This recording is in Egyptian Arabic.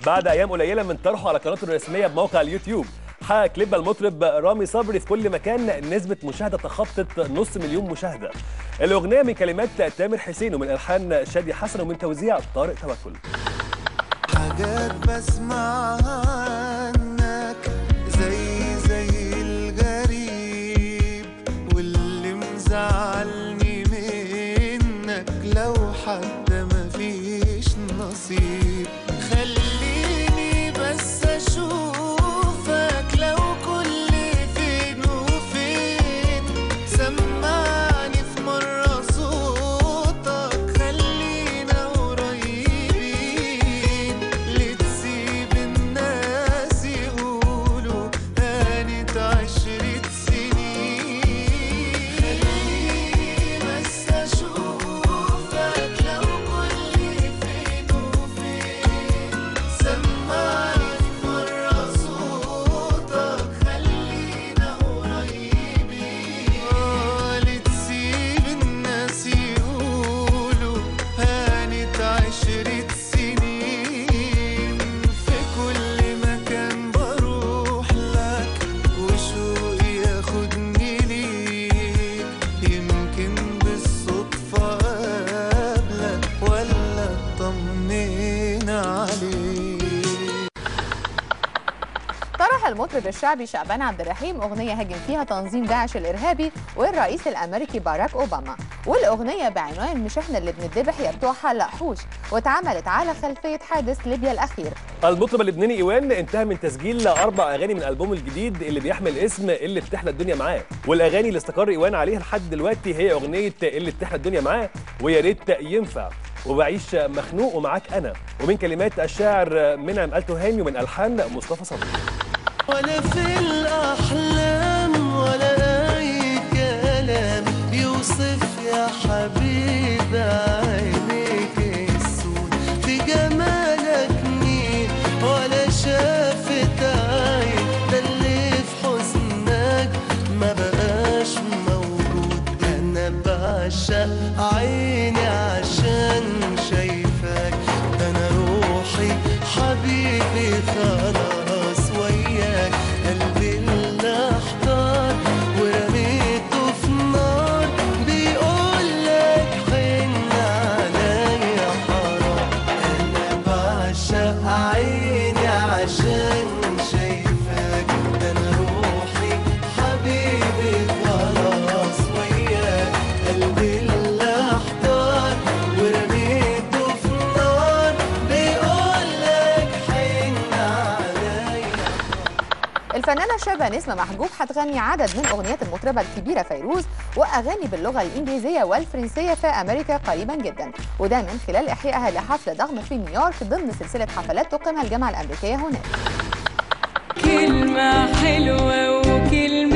بعد ايام قليله من طرحه على قناته الرسميه بموقع اليوتيوب حقق كليب المطرب رامي صبري في كل مكان نسبة مشاهدة تخطت نص مليون مشاهدة الأغنية من كلمات تامر حسين ومن ألحان شادي حسن ومن توزيع طارق توكل حاجات بسمعها عنك زي زي الغريب واللي مزعلني منك لو حتى مفيش نصيب خليني بس اشوفك لو كل فين وفين سمعني في مرة صوتك خلينا قريبين لتسيب الناس يقولوا هانت عشرة سنين خليني بس اشوفك لو كل فين وفين سمعني في مرة صوتك خلينا قريبين آه، لتسيب الناس يقولوا هانت عشرة سنين في كل مكان بروح لك وشوقي ياخدني ليك يمكن بالصدفة قابلك ولا اطمن عليك طرح المطرب الشعبي شعبان عبد الرحيم أغنية هاجم فيها تنظيم داعش الإرهابي والرئيس الأمريكي باراك أوباما والأغنية بعنوان مش إحنا اللي بندبح يا بتوع حلق حوش واتعملت على خلفية حادث ليبيا الأخير المطرب اللبناني ايوان انتهى من تسجيل اربع اغاني من البومه الجديد اللي بيحمل اسم اللي بتحلى الدنيا معاه والاغاني اللي استقر ايوان عليها لحد دلوقتي هي اغنيه اللي بتحلى الدنيا معاه ويا ريت ينفع وبعيش مخنوق ومعاك انا ومن كلمات الشاعر منعم التهامي ومن الحان مصطفى صبري ولا في الأحلام ولا أي كلام يوصف يا حبيب عينيك السود في جمالك مين ولا شافت عين ده اللي في حزنك ما بقاش موجود أنا بعشق عيني عشان شايفك ده أنا روحي حبيبي خلاص وياك قلبي اللي احتار ورميته في نار بيقول لك حن عليا حرام انا بعشق عيني عشان شايفك ده انا روحي حبيبي خلاص وياك قلبي اللي احتار ورميته في نار بيقول لك حن عليا الفنانة شابة نسمة محجوب هتغني عدد من أغنيات المطربة الكبيرة فيروز وأغاني باللغة الإنجليزية والفرنسية في أمريكا قريبا جدا وده من خلال إحيائها لحفل ضخم في نيويورك ضمن سلسلة حفلات تقيمها الجامعة الأمريكية هناك كلمة حلوة وكلمة